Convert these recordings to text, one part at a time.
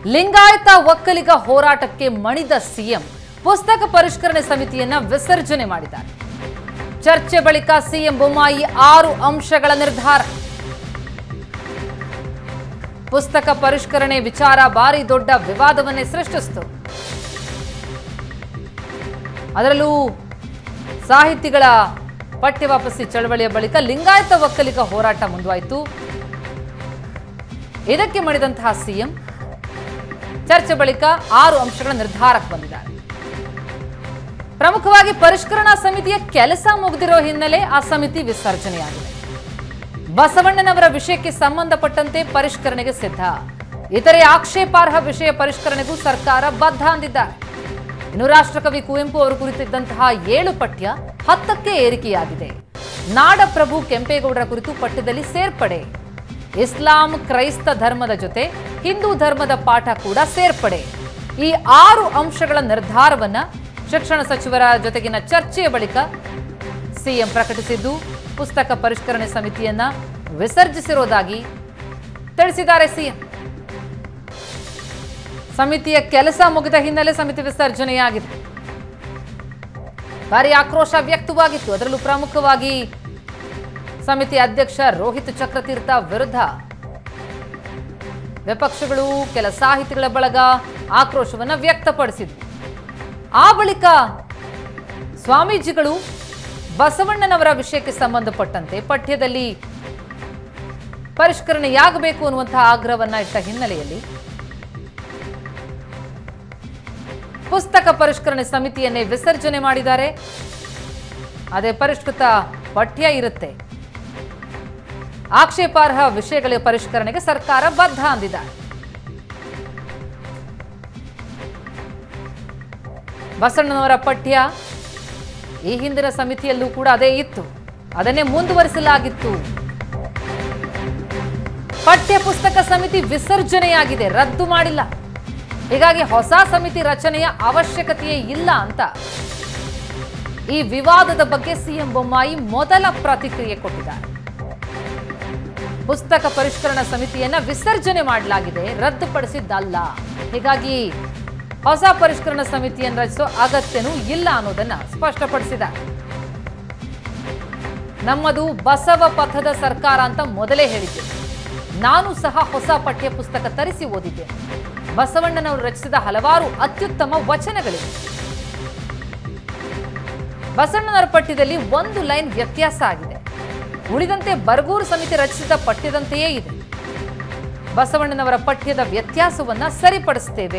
ಲಿಂಗಾಯತ ಒಕ್ಕಲಿಗ ಹೋರಾಟಕ್ಕೆ ಮಣಿದ ಸಿಎಂ ಪುಸ್ತಕ ಪರಿಷ್ಕರಣೆ ಸಮಿತಿಯನ್ನ ವಿಸರ್ಜನೆ ಮಾಡಿದ್ದಾರೆ ಚರ್ಚೆ ಬಳಿಕ ಸಿಎಂ ಬೊಮ್ಮಾಯಿ ಆರು ಅಂಶಗಳ ನಿರ್ಧಾರ ಪುಸ್ತಕ ಪರಿಷ್ಕರಣೆ ವಿಚಾರ ಭಾರಿ ದೊಡ್ಡ ವಿವಾದವನ್ನೇ ಸೃಷ್ಟಿಸಿತು ಅದರಲ್ಲೂ ಸಾಹಿತಿಗಳ ಪಠ್ಯ ವಾಪಸಿ ಚಳವಳಿಯ ಬಳಿಕ ಲಿಂಗಾಯತ ಒಕ್ಕಲಿಗ ಹೋರಾಟ ಮುಂದುವಾಯಿತು ಇದಕ್ಕೆ ಮಣಿದಂತಹ ಸಿಎಂ ಚರ್ಚೆ ಬಳಿಕ ಆರು ಅಂಶಗಳ ನಿರ್ಧಾರಕ್ಕೆ ಬಂದಿದ್ದಾರೆ ಪ್ರಮುಖವಾಗಿ ಪರಿಷ್ಕರಣಾ ಸಮಿತಿಯ ಕೆಲಸ ಮುಗಿದಿರೋ ಹಿನ್ನೆಲೆ ಆ ಸಮಿತಿ ವಿಸರ್ಜನೆಯಾಗಿದೆ ಬಸವಣ್ಣನವರ ವಿಷಯಕ್ಕೆ ಸಂಬಂಧಪಟ್ಟಂತೆ ಪರಿಷ್ಕರಣೆಗೆ ಸಿದ್ಧ ಇತರೆ ಆಕ್ಷೇಪಾರ್ಹ ವಿಷಯ ಪರಿಷ್ಕರಣೆಗೂ ಸರ್ಕಾರ ಬದ್ಧ ಅಂದಿದ್ದಾರೆ ಇನ್ನು ರಾಷ್ಟ್ರಕವಿ ಕುವೆಂಪು ಅವರು ಕುರಿತಿದ್ದಂತಹ ಏಳು ಪಠ್ಯ ಹತ್ತಕ್ಕೆ ಏರಿಕೆಯಾಗಿದೆ ನಾಡಪ್ರಭು ಕೆಂಪೇಗೌಡರ ಕುರಿತು ಪಠ್ಯದಲ್ಲಿ ಸೇರ್ಪಡೆ ಇಸ್ಲಾಂ ಕ್ರೈಸ್ತ ಧರ್ಮದ ಜೊತೆ ಹಿಂದೂ ಧರ್ಮದ ಪಾಠ ಕೂಡ ಸೇರ್ಪಡೆ ಈ ಆರು ಅಂಶಗಳ ನಿರ್ಧಾರವನ್ನ ಶಿಕ್ಷಣ ಸಚಿವರ ಜೊತೆಗಿನ ಚರ್ಚೆಯ ಬಳಿಕ ಸಿಎಂ ಪ್ರಕಟಿಸಿದ್ದು ಪುಸ್ತಕ ಪರಿಷ್ಕರಣೆ ಸಮಿತಿಯನ್ನ ವಿಸರ್ಜಿಸಿರೋದಾಗಿ ತಿಳಿಸಿದ್ದಾರೆ ಸಿಎಂ ಸಮಿತಿಯ ಕೆಲಸ ಮುಗಿದ ಹಿನ್ನೆಲೆ ಸಮಿತಿ ವಿಸರ್ಜನೆಯಾಗಿದೆ ಭಾರಿ ಆಕ್ರೋಶ ವ್ಯಕ್ತವಾಗಿತ್ತು ಅದರಲ್ಲೂ ಪ್ರಮುಖವಾಗಿ ಸಮಿತಿ ಅಧ್ಯಕ್ಷ ರೋಹಿತ್ ಚಕ್ರತೀರ್ಥ ವಿರುದ್ಧ ವಿಪಕ್ಷಗಳು ಕೆಲ ಸಾಹಿತಿಗಳ ಬಳಗ ಆಕ್ರೋಶವನ್ನ ವ್ಯಕ್ತಪಡಿಸಿದ್ವು ಆ ಬಳಿಕ ಸ್ವಾಮೀಜಿಗಳು ಬಸವಣ್ಣನವರ ವಿಷಯಕ್ಕೆ ಸಂಬಂಧಪಟ್ಟಂತೆ ಪಠ್ಯದಲ್ಲಿ ಪರಿಷ್ಕರಣೆಯಾಗಬೇಕು ಅನ್ನುವಂತಹ ಆಗ್ರಹವನ್ನ ಇಟ್ಟ ಹಿನ್ನೆಲೆಯಲ್ಲಿ ಪುಸ್ತಕ ಪರಿಷ್ಕರಣೆ ಸಮಿತಿಯನ್ನೇ ವಿಸರ್ಜನೆ ಮಾಡಿದ್ದಾರೆ ಅದೇ ಪರಿಷ್ಕೃತ ಪಠ್ಯ ಇರುತ್ತೆ ಆಕ್ಷೇಪಾರ್ಹ ವಿಷಯಗಳ ಪರಿಷ್ಕರಣೆಗೆ ಸರ್ಕಾರ ಬದ್ಧ ಅಂದಿದ್ದಾರೆ ಬಸವಣ್ಣನವರ ಪಠ್ಯ ಈ ಹಿಂದಿನ ಸಮಿತಿಯಲ್ಲೂ ಕೂಡ ಅದೇ ಇತ್ತು ಅದನ್ನೇ ಮುಂದುವರಿಸಲಾಗಿತ್ತು ಪಠ್ಯ ಪುಸ್ತಕ ಸಮಿತಿ ವಿಸರ್ಜನೆಯಾಗಿದೆ ರದ್ದು ಮಾಡಿಲ್ಲ ಹೀಗಾಗಿ ಹೊಸ ಸಮಿತಿ ರಚನೆಯ ಅವಶ್ಯಕತೆಯೇ ಇಲ್ಲ ಅಂತ ಈ ವಿವಾದದ ಬಗ್ಗೆ ಸಿಎಂ ಬೊಮ್ಮಾಯಿ ಮೊದಲ ಪ್ರತಿಕ್ರಿಯೆ ಕೊಟ್ಟಿದ್ದಾರೆ ಪುಸ್ತಕ ಪರಿಷ್ಕರಣಾ ಸಮಿತಿಯನ್ನ ವಿಸರ್ಜನೆ ಮಾಡಲಾಗಿದೆ ರದ್ದುಪಡಿಸಿದ್ದಲ್ಲ ಹೀಗಾಗಿ ಹೊಸ ಪರಿಷ್ಕರಣಾ ಸಮಿತಿಯನ್ನು ರಚಿಸೋ ಅಗತ್ಯನೂ ಇಲ್ಲ ಅನ್ನೋದನ್ನ ಸ್ಪಷ್ಟಪಡಿಸಿದ್ದಾರೆ ನಮ್ಮದು ಬಸವ ಪಥದ ಸರ್ಕಾರ ಅಂತ ಮೊದಲೇ ಹೇಳಿದ್ದೆ ನಾನು ಸಹ ಹೊಸ ಪಠ್ಯ ಪುಸ್ತಕ ತರಿಸಿ ಓದಿದ್ದೆ ಬಸವಣ್ಣನವರು ರಚಿಸಿದ ಹಲವಾರು ಅತ್ಯುತ್ತಮ ವಚನಗಳಿವೆ ಬಸವಣ್ಣನವರ ಪಠ್ಯದಲ್ಲಿ ಒಂದು ಲೈನ್ ವ್ಯತ್ಯಾಸ ಆಗಿದೆ ಉಳಿದಂತೆ ಬರಗೂರು ಸಮಿತಿ ರಚಿಸಿದ ಪಠ್ಯದಂತೆಯೇ ಇದೆ ಬಸವಣ್ಣನವರ ಪಠ್ಯದ ವ್ಯತ್ಯಾಸವನ್ನ ಸರಿಪಡಿಸ್ತೇವೆ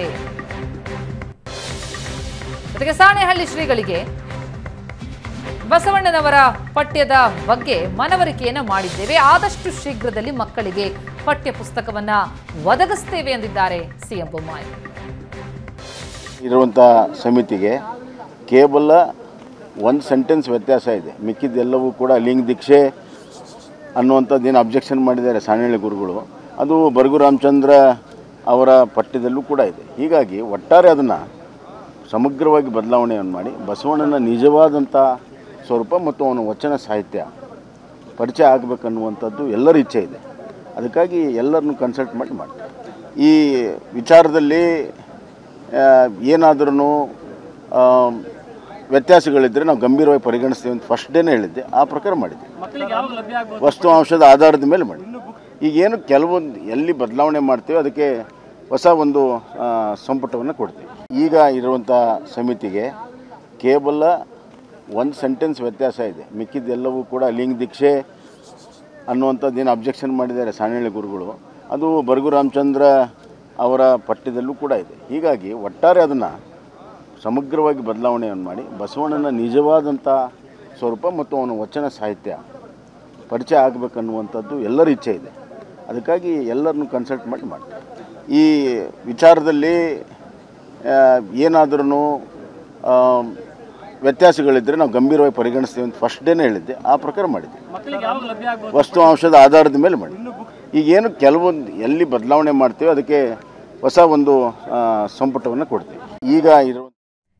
ಜೊತೆಗೆ ಸಾಣೆಹಳ್ಳಿ ಶ್ರೀಗಳಿಗೆ ಬಸವಣ್ಣನವರ ಪಠ್ಯದ ಬಗ್ಗೆ ಮನವರಿಕೆಯನ್ನ ಮಾಡಿದ್ದೇವೆ ಆದಷ್ಟು ಶೀಘ್ರದಲ್ಲಿ ಮಕ್ಕಳಿಗೆ ಪಠ್ಯ ಪುಸ್ತಕವನ್ನ ಒದಗಿಸ್ತೇವೆ ಎಂದಿದ್ದಾರೆ ಸಿಎಂ ಬೊಮ್ಮಾಯಿ ಇರುವಂಥ ಸಮಿತಿಗೆ ಕೇವಲ ಒಂದು ಸೆಂಟೆನ್ಸ್ ವ್ಯತ್ಯಾಸ ಇದೆ ಮಿಕ್ಕಿದ್ದೆಲ್ಲವೂ ಕೂಡ ಲಿಂಗ ದೀಕ್ಷೆ ಅನ್ನುವಂಥದ್ದು ಏನು ಅಬ್ಜೆಕ್ಷನ್ ಮಾಡಿದ್ದಾರೆ ಸಾಣೇಳಿ ಗುರುಗಳು ಅದು ಬರಗು ರಾಮಚಂದ್ರ ಅವರ ಪಠ್ಯದಲ್ಲೂ ಕೂಡ ಇದೆ ಹೀಗಾಗಿ ಒಟ್ಟಾರೆ ಅದನ್ನು ಸಮಗ್ರವಾಗಿ ಬದಲಾವಣೆಯನ್ನು ಮಾಡಿ ಬಸವಣ್ಣನ ನಿಜವಾದಂಥ ಸ್ವರೂಪ ಮತ್ತು ಅವನ ವಚನ ಸಾಹಿತ್ಯ ಪರಿಚಯ ಆಗಬೇಕನ್ನುವಂಥದ್ದು ಎಲ್ಲರ ಇಚ್ಛೆ ಇದೆ ಅದಕ್ಕಾಗಿ ಎಲ್ಲರನ್ನು ಕನ್ಸಲ್ಟ್ ಮಾಡಿ ಮಾಡ್ತಾರೆ ಈ ವಿಚಾರದಲ್ಲಿ ಏನಾದ್ರೂ ವ್ಯತ್ಯಾಸಗಳಿದ್ದರೆ ನಾವು ಗಂಭೀರವಾಗಿ ಪರಿಗಣಿಸ್ತೀವಿ ಅಂತ ಫಸ್ಟ್ ಡೇನೇ ಹೇಳಿದ್ದೆ ಆ ಪ್ರಕಾರ ಮಾಡಿದ್ದೆ ವಸ್ತು ಅಂಶದ ಆಧಾರದ ಮೇಲೆ ಮಾಡಿ ಈಗೇನು ಕೆಲವೊಂದು ಎಲ್ಲಿ ಬದಲಾವಣೆ ಮಾಡ್ತೀವಿ ಅದಕ್ಕೆ ಹೊಸ ಒಂದು ಆ, ಸಂಪುಟವನ್ನು ಕೊಡ್ತೀವಿ ಈಗ ಇರುವಂಥ ಸಮಿತಿಗೆ ಕೇವಲ ಒಂದು ಸೆಂಟೆನ್ಸ್ ವ್ಯತ್ಯಾಸ ಇದೆ ಮಿಕ್ಕಿದ್ದೆಲ್ಲವೂ ಕೂಡ ಲಿಂಗ ದೀಕ್ಷೆ ಅನ್ನುವಂಥದ್ದು ಏನು ಅಬ್ಜೆಕ್ಷನ್ ಮಾಡಿದ್ದಾರೆ ಸಾಣೇಳಿ ಗುರುಗಳು ಅದು ಬರಗು ರಾಮಚಂದ್ರ ಅವರ ಪಠ್ಯದಲ್ಲೂ ಕೂಡ ಇದೆ ಹೀಗಾಗಿ ಒಟ್ಟಾರೆ ಅದನ್ನು ಸಮಗ್ರವಾಗಿ ಬದಲಾವಣೆಯನ್ನು ಮಾಡಿ ಬಸವಣ್ಣನ ನಿಜವಾದಂಥ ಸ್ವರೂಪ ಮತ್ತು ಅವನ ವಚನ ಸಾಹಿತ್ಯ ಪರಿಚಯ ಆಗಬೇಕನ್ನುವಂಥದ್ದು ಎಲ್ಲರ ಇಚ್ಛೆ ಇದೆ ಅದಕ್ಕಾಗಿ ಎಲ್ಲರನ್ನು ಕನ್ಸಲ್ಟ್ ಮಾಡಿ ಮಾಡ್ತಾರೆ ಈ ವಿಚಾರದಲ್ಲಿ ಏನಾದ್ರೂ ವ್ಯತ್ಯಾಸಗಳಿದ್ದರೆ ನಾವು ಗಂಭೀರವಾಗಿ ಪರಿಗಣಿಸ್ತೀವಿ ಅಂತ ಫಸ್ಟ್ ಡೇನೇ ಹೇಳಿದ್ದೆ ಆ ಪ್ರಕಾರ ಮಾಡಿದ್ದೆ ವಸ್ತು ಅಂಶದ ಆಧಾರದ ಮೇಲೆ ಮಾಡಿ ಈಗೇನು ಕೆಲವೊಂದು ಎಲ್ಲಿ ಬದಲಾವಣೆ ಮಾಡ್ತೀವಿ ಅದಕ್ಕೆ ಹೊಸ ಒಂದು ಆ, ಸಂಪುಟವನ್ನು ಕೊಡ್ತೀವಿ ಈಗ ಇರುವ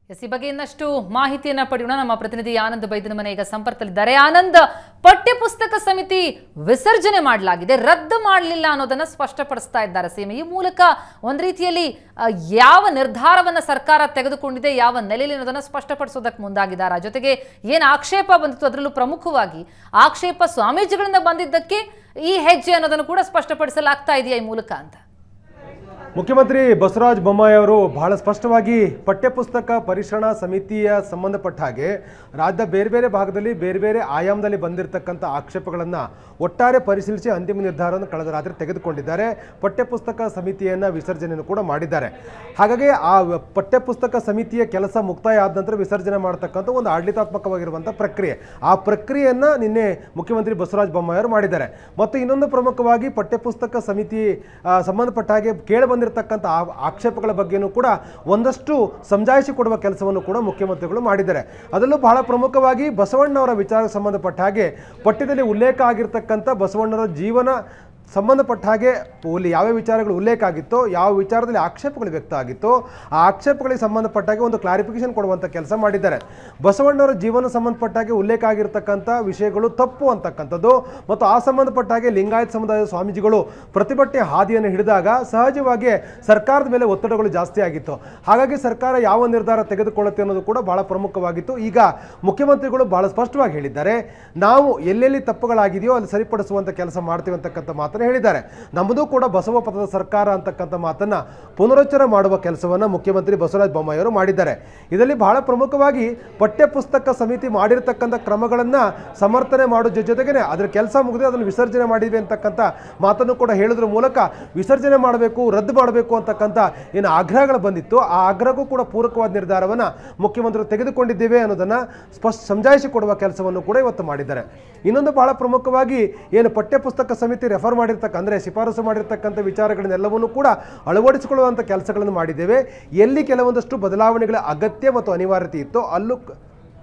ಎಸ್ ಈ ಬಗ್ಗೆ ಇನ್ನಷ್ಟು ಮಾಹಿತಿಯನ್ನ ಪಡೆಯೋಣ ನಮ್ಮ ಪ್ರತಿನಿಧಿ ಆನಂದ್ ಬೈದನ ಮನೆ ಈಗ ಸಂಪರ್ಕದಲ್ಲಿದ್ದಾರೆ ಆನಂದ್ ಪಠ್ಯ ಪುಸ್ತಕ ಸಮಿತಿ ವಿಸರ್ಜನೆ ಮಾಡಲಾಗಿದೆ ರದ್ದು ಮಾಡಲಿಲ್ಲ ಅನ್ನೋದನ್ನ ಸ್ಪಷ್ಟಪಡಿಸ್ತಾ ಇದ್ದಾರೆ ಸಿಎಂ ಈ ಮೂಲಕ ಒಂದ್ ರೀತಿಯಲ್ಲಿ ಆ, ಯಾವ ನಿರ್ಧಾರವನ್ನ ಸರ್ಕಾರ ತೆಗೆದುಕೊಂಡಿದೆ ಯಾವ ನೆಲೆಯಲ್ಲಿ ಅನ್ನೋದನ್ನ ಸ್ಪಷ್ಟಪಡಿಸೋದಕ್ಕೆ ಮುಂದಾಗಿದ್ದಾರೆ ಜೊತೆಗೆ ಏನು ಆಕ್ಷೇಪ ಬಂದಿತ್ತು ಅದರಲ್ಲೂ ಪ್ರಮುಖವಾಗಿ ಆಕ್ಷೇಪ ಸ್ವಾಮೀಜಿಗಳಿಂದ ಬಂದಿದ್ದಕ್ಕೆ ಈ ಹೆಜ್ಜೆ ಅನ್ನೋದನ್ನು ಕೂಡ ಸ್ಪಷ್ಟಪಡಿಸಲಾಗ್ತಾ ಇದೆಯಾ ಈ ಮೂಲಕ ಅಂತ ಮುಖ್ಯಮಂತ್ರಿ ಬಸವರಾಜ ಬೊಮ್ಮಾಯಿ ಅವರು ಬಹಳ ಸ್ಪಷ್ಟವಾಗಿ ಪಠ್ಯಪುಸ್ತಕ ಪರಿಶೀಲನಾ ಸಮಿತಿಯ ಸಂಬಂಧಪಟ್ಟ ಹಾಗೆ ರಾಜ್ಯದ ಬೇರೆ ಬೇರೆ ಭಾಗದಲ್ಲಿ ಬೇರೆ ಬೇರೆ ಆಯಾಮದಲ್ಲಿ ಬಂದಿರತಕ್ಕಂಥ ಆಕ್ಷೇಪಗಳನ್ನು ಒಟ್ಟಾರೆ ಪರಿಶೀಲಿಸಿ ಅಂತಿಮ ನಿರ್ಧಾರವನ್ನು ಕಳೆದ ರಾತ್ರಿ ತೆಗೆದುಕೊಂಡಿದ್ದಾರೆ ಪಠ್ಯಪುಸ್ತಕ ಸಮಿತಿಯನ್ನು ವಿಸರ್ಜನೆಯನ್ನು ಕೂಡ ಮಾಡಿದ್ದಾರೆ ಹಾಗಾಗಿ ಆ ವ- ಪಠ್ಯಪುಸ್ತಕ ಸಮಿತಿಯ ಕೆಲಸ ಮುಕ್ತಾಯ ಆದ ನಂತರ ವಿಸರ್ಜನೆ ಮಾಡತಕ್ಕಂಥ ಒಂದು ಆಡಳಿತಾತ್ಮಕವಾಗಿರುವಂಥ ಪ್ರಕ್ರಿಯೆ ಆ ಪ್ರಕ್ರಿಯೆಯನ್ನು ನಿನ್ನೆ ಮುಖ್ಯಮಂತ್ರಿ ಬಸವರಾಜ ಬೊಮ್ಮಾಯಿ ಅವರು ಮಾಡಿದ್ದಾರೆ ಮತ್ತು ಇನ್ನೊಂದು ಪ್ರಮುಖವಾಗಿ ಪಠ್ಯಪುಸ್ತಕ ಸಮಿತಿ ಆ, ಸಂಬಂಧಪಟ್ಟ ಹಾಗೆ ಕೇಳಿ ಬಂದಿರತಕ್ಕಂಥ ಆ- ಆಕ್ಷೇಪಗಳ ಬಗ್ಗೆನೂ ಕೂಡ ಒಂದಷ್ಟು ಸಮಜಾಯಿಷಿ ಕೊಡುವ ಕೆಲಸವನ್ನು ಕೂಡ ಮುಖ್ಯಮಂತ್ರಿಗಳು ಮಾಡಿದ್ದಾರೆ ಅದರಲ್ಲೂ ಬಹಳ ಪ್ರಮುಖವಾಗಿ ಬಸವಣ್ಣವರ ವಿಚಾರಕ್ಕೆ ಸಂಬಂಧಪಟ್ಟ ಹಾಗೆ ಪಠ್ಯದಲ್ಲಿ ಉಲ್ಲೇಖ ಆಗಿರ್ತಕ್ಕಂಥ ಬಸವಣ್ಣವರ ಜೀವನ ಸಂಬಂಧಪಟ್ಟ ಹಾಗೆ ಅಲ್ಲಿ ಯಾವ್ಯಾವ ವಿಚಾರಗಳು ಉಲ್ಲೇಖ ಆಗಿತ್ತೋ ಯಾವ ವಿಚಾರದಲ್ಲಿ ಆಕ್ಷೇಪಗಳು ವ್ಯಕ್ತ ಆಗಿತ್ತೋ ಆ ಆಕ್ಷೇಪಗಳಿಗೆ ಸಂಬಂಧಪಟ್ಟ ಹಾಗೆ ಒಂದು ಕ್ಲಾರಿಫಿಕೇಶನ್ ಕೊಡುವಂಥ ಕೆಲಸ ಮಾಡಿದ್ದಾರೆ ಬಸವಣ್ಣವರ ಜೀವನ ಸಂಬಂಧಪಟ್ಟ ಹಾಗೆ ಉಲ್ಲೇಖ ಆಗಿರ್ತಕ್ಕಂಥ ವಿಷಯಗಳು ತಪ್ಪು ಅಂತಕ್ಕಂಥದ್ದು ಮತ್ತು ಆ ಸಂಬಂಧಪಟ್ಟ ಹಾಗೆ ಲಿಂಗಾಯತ ಸಮುದಾಯದ ಸ್ವಾಮೀಜಿಗಳು ಪ್ರತಿಭಟನೆ ಹಾದಿಯನ್ನು ಹಿಡಿದಾಗ ಸಹಜವಾಗಿ ಸರ್ಕಾರದ ಮೇಲೆ ಒತ್ತಡಗಳು ಜಾಸ್ತಿ ಆಗಿತ್ತು ಹಾಗಾಗಿ ಸರ್ಕಾರ ಯಾವ ನಿರ್ಧಾರ ತೆಗೆದುಕೊಳ್ಳುತ್ತೆ ಅನ್ನೋದು ಕೂಡ ಬಹಳ ಪ್ರಮುಖವಾಗಿತ್ತು ಈಗ ಮುಖ್ಯಮಂತ್ರಿಗಳು ಬಹಳ ಸ್ಪಷ್ಟವಾಗಿ ಹೇಳಿದ್ದಾರೆ ನಾವು ಎಲ್ಲೆಲ್ಲಿ ತಪ್ಪುಗಳಾಗಿದೆಯೋ ಅಲ್ಲಿ ಸರಿಪಡಿಸುವಂಥ ಕೆಲಸ ಮಾಡ್ತೀವಿ ಅಂತಕ್ಕಂಥ ಮಾತನ್ನು ಹೇಳಿದ್ದಾರೆ ನಮ್ಮದು ಕೂಡ ಬಸವ ಪಥದ ಸರ್ಕಾರ ಅಂತಕ್ಕಂಥ ಮಾತನ್ನ ಪುನರುಚ್ಚಾರ ಮಾಡುವ ಕೆಲಸವನ್ನು ಮುಖ್ಯಮಂತ್ರಿ ಬಸವರಾಜ ಬೊಮ್ಮಾಯಿ ಅವರು ಮಾಡಿದ್ದಾರೆ ಇದರಲ್ಲಿ ಬಹಳ ಪ್ರಮುಖವಾಗಿ ಪಠ್ಯಪುಸ್ತಕ ಸಮಿತಿ ಮಾಡಿರ್ತಕ್ಕಂಥ ಕ್ರಮಗಳನ್ನು ಸಮರ್ಥನೆ ಮಾಡೋ ಜೊ- ಜೊತೆಗೇನೆ ಅದರ ಕೆಲಸ ಮುಗಿದ್ರೆ ಅದನ್ನು ವಿಸರ್ಜನೆ ಮಾಡಿದ್ವಿ ಅಂತಕ್ಕಂಥ ಮಾತನ್ನು ಕೂಡ ಹೇಳೋದ್ರ ಮೂಲಕ ವಿಸರ್ಜನೆ ಮಾಡಬೇಕು ರದ್ದು ಮಾಡಬೇಕು ಅಂತಕ್ಕಂಥ ಏನು ಆಗ್ರಹಗಳು ಬಂದಿತ್ತು ಆ ಆಗ್ರಹಕ್ಕೂ ಕೂಡ ಪೂರಕವಾದ ನಿರ್ಧಾರವನ್ನು ಮುಖ್ಯಮಂತ್ರಿಗಳು ತೆಗೆದುಕೊಂಡಿದ್ದೇವೆ ಅನ್ನೋದನ್ನು ಸ್ಪಷ್ಟ ಸಮಜಾಯಿಸಿ ಕೊಡುವ ಕೆಲಸವನ್ನು ಕೂಡ ಇವತ್ತು ಮಾಡಿದ್ದಾರೆ ಇನ್ನೊಂದು ಬಹಳ ಪ್ರಮುಖವಾಗಿ ಏನು ಪಠ್ಯಪುಸ್ತಕ ಸಮಿತಿ ರೆಫರ್ ಮಾಡಿರ್ತಕ್ಕ ಅಂದರೆ ಶಿಫಾರಸು ಮಾಡಿರ್ತಕ್ಕಂಥ ವಿಚಾರಗಳನ್ನೆಲ್ಲವನ್ನೂ ಕೂಡ ಅಳವಡಿಸಿಕೊಳ್ಳುವಂಥ ಕೆಲಸಗಳನ್ನು ಮಾಡಿದ್ದೇವೆ ಎಲ್ಲಿ ಕೆಲವೊಂದಷ್ಟು ಬದಲಾವಣೆಗಳ ಅಗತ್ಯ ಮತ್ತು ಅನಿವಾರ್ಯತೆ ಇತ್ತೋ ಅಲ್ಲೂ ಕ-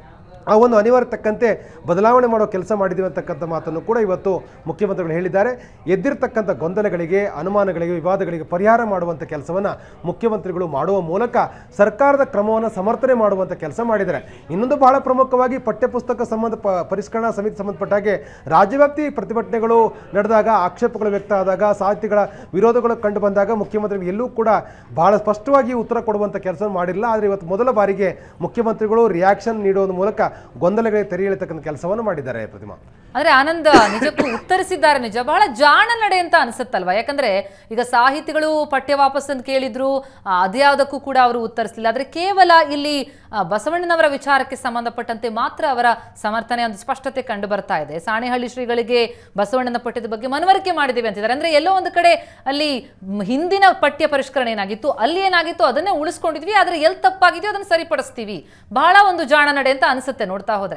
ಆ ಒಂದು ಅನಿವಾರ್ಯ ತಕ್ಕಂತೆ ಬದಲಾವಣೆ ಮಾಡೋ ಕೆಲಸ ಮಾಡಿದ್ದೀವಿ ಅಂತಕ್ಕಂಥ ಮಾತನ್ನು ಕೂಡ ಇವತ್ತು ಮುಖ್ಯಮಂತ್ರಿಗಳು ಹೇಳಿದ್ದಾರೆ ಎದ್ದಿರ್ತಕ್ಕಂಥ ಗೊಂದಲಗಳಿಗೆ ಅನುಮಾನಗಳಿಗೆ ವಿವಾದಗಳಿಗೆ ಪರಿಹಾರ ಮಾಡುವಂಥ ಕೆಲಸವನ್ನು ಮುಖ್ಯಮಂತ್ರಿಗಳು ಮಾಡುವ ಮೂಲಕ ಸರ್ಕಾರದ ಕ್ರಮವನ್ನು ಸಮರ್ಥನೆ ಮಾಡುವಂಥ ಕೆಲಸ ಮಾಡಿದ್ದಾರೆ ಇನ್ನೊಂದು ಬಹಳ ಪ್ರಮುಖವಾಗಿ ಪಠ್ಯಪುಸ್ತಕ ಸಂಬಂಧ ಪ ಪರಿಷ್ಕರಣಾ ಸಮಿತಿ ಸಂಬಂಧಪಟ್ಟ ಹಾಗೆ ರಾಜ್ಯವ್ಯಾಪ್ತಿ ಪ್ರತಿಭಟನೆಗಳು ನಡೆದಾಗ ಆಕ್ಷೇಪಗಳು ವ್ಯಕ್ತ ಆದಾಗ ಸಾಹಿತಿಗಳ ವಿರೋಧಗಳು ಕಂಡು ಬಂದಾಗ ಮುಖ್ಯಮಂತ್ರಿಗಳು ಎಲ್ಲೂ ಕೂಡ ಬಹಳ ಸ್ಪಷ್ಟವಾಗಿ ಉತ್ತರ ಕೊಡುವಂಥ ಕೆಲಸ ಮಾಡಿಲ್ಲ ಆದರೆ ಇವತ್ತು ಮೊದಲ ಬಾರಿಗೆ ಮುಖ್ಯಮಂತ್ರಿಗಳು ರಿಯಾಕ್ಷನ್ ನೀಡುವ ಮೂಲಕ ಗೊಂದಲಗಳಿಗೆ ತೆರೆ ಎಳೆತಕ್ಕಂಥ ಕೆಲಸವನ್ನು ಮಾಡಿದ್ದಾರೆ ಪ್ರತಿಮಾ ಅಂದ್ರೆ ಆನಂದ್ ನಿಜಕ್ಕೂ ಉತ್ತರಿಸಿದ್ದಾರೆ ನಿಜ ಬಹಳ ಜಾಣ ನಡೆ ಅಂತ ಅನ್ಸುತ್ತಲ್ವಾ ಯಾಕಂದ್ರೆ ಈಗ ಸಾಹಿತಿಗಳು ಪಠ್ಯ ವಾಪಸ್ ಅಂತ ಕೇಳಿದ್ರು ಆ, ಅದ್ಯಾವುದಕ್ಕೂ ಕೂಡ ಅವರು ಉತ್ತರಿಸಲಿಲ್ಲ ಆದ್ರೆ ಕೇವಲ ಇಲ್ಲಿ ಆ, ಬಸವಣ್ಣನವರ ವಿಚಾರಕ್ಕೆ ಸಂಬಂಧಪಟ್ಟಂತೆ ಮಾತ್ರ ಅವರ ಸಮರ್ಥನೆ ಒಂದು ಸ್ಪಷ್ಟತೆ ಕಂಡು ಬರ್ತಾ ಇದೆ ಸಾಣೆಹಳ್ಳಿ ಶ್ರೀಗಳಿಗೆ ಬಸವಣ್ಣನ ಪಠ್ಯದ ಬಗ್ಗೆ ಮನವರಿಕೆ ಮಾಡಿದ್ದೇವೆ ಅಂತಿದ್ದಾರೆ ಅಂದ್ರೆ ಎಲ್ಲೋ ಒಂದು ಕಡೆ ಅಲ್ಲಿ ಮ್, ಹಿಂದಿನ ಪಠ್ಯ ಪರಿಷ್ಕರಣೆ ಏನಾಗಿತ್ತು ಅಲ್ಲಿ ಏನಾಗಿತ್ತು ಅದನ್ನೇ ಉಳಿಸ್ಕೊಂಡಿದ್ವಿ ಆದ್ರೆ ಎಲ್ಲಿ ತಪ್ಪಾಗಿದೆಯೋ ಅದನ್ನು ಸರಿಪಡಿಸ್ತೀವಿ ಬಹಳ ಒಂದು ಜಾಣ ನಡೆ ಅಂತ ಅನ್ಸುತ್ತೆ ನೋಡ್ತಾ ಹೋದ್ರೆ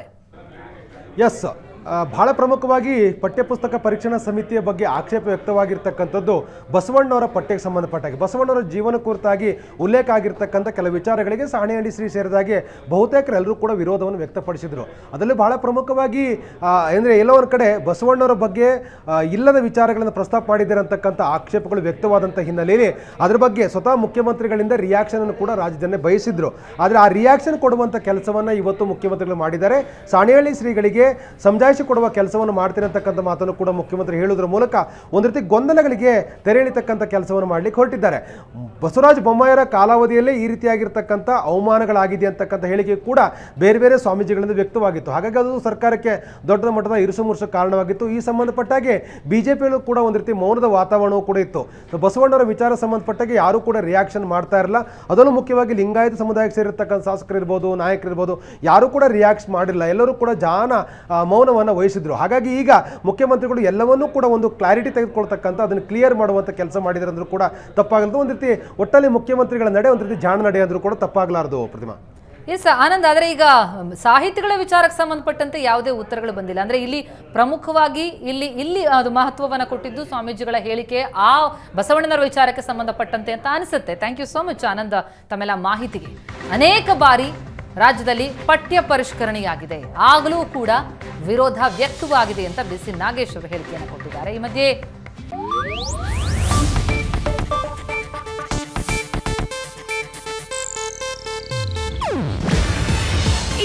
ಎಸ್ ಆ, ಬಹಳ ಪ್ರಮುಖವಾಗಿ ಪಠ್ಯಪುಸ್ತಕ ಪರೀಕ್ಷಣಾ ಸಮಿತಿಯ ಬಗ್ಗೆ ಆಕ್ಷೇಪ ವ್ಯಕ್ತವಾಗಿರ್ತಕ್ಕಂಥದ್ದು ಬಸವಣ್ಣವರ ಪಠ್ಯಕ್ಕೆ ಸಂಬಂಧಪಟ್ಟಾಗೆ ಬಸವಣ್ಣವರ ಜೀವನ ಕುರಿತಾಗಿ ಉಲ್ಲೇಖ ಆಗಿರ್ತಕ್ಕಂಥ ಕೆಲವು ವಿಚಾರಗಳಿಗೆ ಸಾಣೆಹಳ್ಳಿ ಶ್ರೀ ಸೇರಿದಾಗೆ ಬಹುತೇಕರೆಲ್ಲರೂ ಕೂಡ ವಿರೋಧವನ್ನು ವ್ಯಕ್ತಪಡಿಸಿದರು ಅದರಲ್ಲಿ ಬಹಳ ಪ್ರಮುಖವಾಗಿ ಅಂದರೆ ಎಲ್ಲೋ ಒಂದು ಕಡೆ ಬಸವಣ್ಣವರ ಬಗ್ಗೆ ಆ, ಇಲ್ಲದ ವಿಚಾರಗಳನ್ನು ಪ್ರಸ್ತಾಪ ಮಾಡಿದ್ದಾರೆ ಅಂತಕ್ಕಂಥ ಆಕ್ಷೇಪಗಳು ವ್ಯಕ್ತವಾದಂಥ ಹಿನ್ನೆಲೆಯಲ್ಲಿ ಅದ್ರ ಬಗ್ಗೆ ಸ್ವತಃ ಮುಖ್ಯಮಂತ್ರಿಗಳಿಂದ ರಿಯಾಕ್ಷನ್ ಅನ್ನು ಕೂಡ ರಾಜ್ಯದನ್ನೇ ಬಯಸಿದ್ರು ಆದರೆ ಆ ರಿಯಾಕ್ಷನ್ ಕೊಡುವಂಥ ಕೆಲಸವನ್ನು ಇವತ್ತು ಮುಖ್ಯಮಂತ್ರಿಗಳು ಮಾಡಿದ್ದಾರೆ ಸಾಣೇಹಳ್ಳಿ ಶ್ರೀಗಳಿಗೆ ಸಮಜಾಯಿಷಿ ಕೊಡುವ ಕೆಲಸವನ್ನು ಮಾಡ್ತೀನಿ ಅಂತಕ್ಕಂಥ ಮಾತನ್ನು ಕೂಡ ಮುಖ್ಯಮಂತ್ರಿ ಹೇಳುವುದರ ಮೂಲಕ ಒಂದು ರೀತಿ ಗೊಂದಲಗಳಿಗೆ ತೆರೆ ಎಳಿತಕ್ಕಂಥ ಕೆಲಸವನ್ನು ಮಾಡಲಿಕ್ಕೆ ಹೊರಟಿದ್ದಾರೆ ಬಸವರಾಜ ಬೊಮ್ಮಾಯಿಯವರ ಕಾಲಾವಧಿಯಲ್ಲೇ ಈ ರೀತಿಯಾಗಿರ್ತಕ್ಕಂಥ ಅವಮಾನಗಳಾಗಿದೆ ಅಂತಕ್ಕಂಥ ಹೇಳಿಕೆ ಕೂಡ ಬೇರೆ ಬೇರೆ ಸ್ವಾಮೀಜಿಗಳಿಂದ ವ್ಯಕ್ತವಾಗಿತ್ತು ಹಾಗಾಗಿ ಅದು ಸರ್ಕಾರಕ್ಕೆ ದೊಡ್ಡ ಮಟ್ಟದ ಇರುಸು ಮುರುಸು ಕಾರಣವಾಗಿತ್ತು ಈ ಸಂಬಂಧಪಟ್ಟಾಗೆ ಬಿಜೆಪಿಯಲ್ಲೂ ಕೂಡ ಒಂದು ರೀತಿ ಮೌನದ ವಾತಾವರಣವೂ ಕೂಡ ಇತ್ತು ಸೊ ಬಸವಣ್ಣವರ ವಿಚಾರ ಸಂಬಂಧಪಟ್ಟಾಗೆ ಯಾರೂ ಕೂಡ ರಿಯಾಕ್ಷನ್ ಮಾಡ್ತಾ ಇರಲ್ಲ ಅದರಲ್ಲೂ ಮುಖ್ಯವಾಗಿ ಲಿಂಗಾಯತ ಸಮುದಾಯಕ್ಕೆ ಸೇರಿರ್ತಕ್ಕಂಥ ಶಾಸಕರಿರ್ಬೋದು ನಾಯಕರಿರ್ಬೋದು ಯಾರೂ ಕೂಡ ರಿಯಾಕ್ಟ್ ಮಾಡಿಲ್ಲ ಎಲ್ಲರೂ ಕೂಡ ಜಾನ ಆ, ಮೌನವನ್ನು ವಹಿಸಿದ್ರು ಹಾಗಾಗಿ ಈಗ ಮುಖ್ಯಮಂತ್ರಿಗಳು ಎಲ್ಲವನ್ನೂ ಕೂಡ ಒಂದು ಕ್ಲಾರಿಟಿ ತೆಗೆದುಕೊಳ್ತಕ್ಕಂಥ ಅದನ್ನು ಕ್ಲಿಯರ್ ಮಾಡುವಂಥ ಕೆಲಸ ಮಾಡಿದ್ರೆ ಅಂದ್ರೂ ಕೂಡ ತಪ್ಪಾಗಲ್ದು ಒಂದು ರೀತಿ ಒಟ್ಟಲ್ಲಿ ಮುಖ್ಯಮಂತ್ರಿಗಳ ನಡೆ ಒಂದು ರೀತಿ ಜಾಣ ನಡೆ ಅಂದ್ರೂ ಕೂಡ ತಪ್ಪಾಗಲಾರದು ಪ್ರತಿಮಾ ಎಸ್ ಆನಂದ್ ಆದ್ರೆ ಈಗ ಮ್, ಸಾಹಿತಿಗಳ ವಿಚಾರಕ್ಕೆ ಸಂಬಂಧಪಟ್ಟಂತೆ ಯಾವುದೇ ಉತ್ತರಗಳು ಬಂದಿಲ್ಲ ಅಂದ್ರೆ ಇಲ್ಲಿ ಪ್ರಮುಖವಾಗಿ ಇಲ್ಲಿ ಇಲ್ಲಿ ಅದು ಮಹತ್ವವನ್ನ ಕೊಟ್ಟಿದ್ದು ಸ್ವಾಮೀಜಿಗಳ ಹೇಳಿಕೆ ಆ ಬಸವಣ್ಣನವರ ವಿಚಾರಕ್ಕೆ ಸಂಬಂಧಪಟ್ಟಂತೆ ಅಂತ ಅನಿಸುತ್ತೆ thank you so much Anand ತಮ್ಮೆಲ್ಲ ಮಾಹಿತಿಗೆ ಅನೇಕ ಬಾರಿ ರಾಜ್ಯದಲ್ಲಿ ಪಠ್ಯ ಪರಿಷ್ಕರಣೆಯಾಗಿದೆ ಆಗಲೂ ಕೂಡ ವಿರೋಧ ವ್ಯಕ್ತವಾಗಿದೆ ಅಂತ ಬಿ ಸಿ ನಾಗೇಶ್ವರ ಹೇಳಿಕೆಯನ್ನು ಕೊಟ್ಟಿದ್ದಾರೆ ಈ ಮಧ್ಯೆ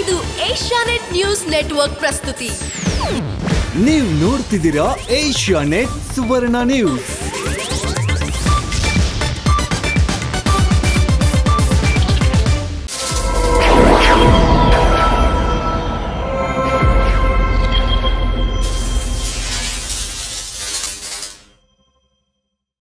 ಇದು ಏಷ್ಯಾನೆಟ್ ನ್ಯೂಸ್ ನೆಟ್ವರ್ಕ್ ಪ್ರಸ್ತುತಿ ನೀವು ನೋಡ್ತಿದ್ದೀರಾ ಏಷ್ಯಾ ನೆಟ್ ಸುವರ್ಣ ನ್ಯೂಸ್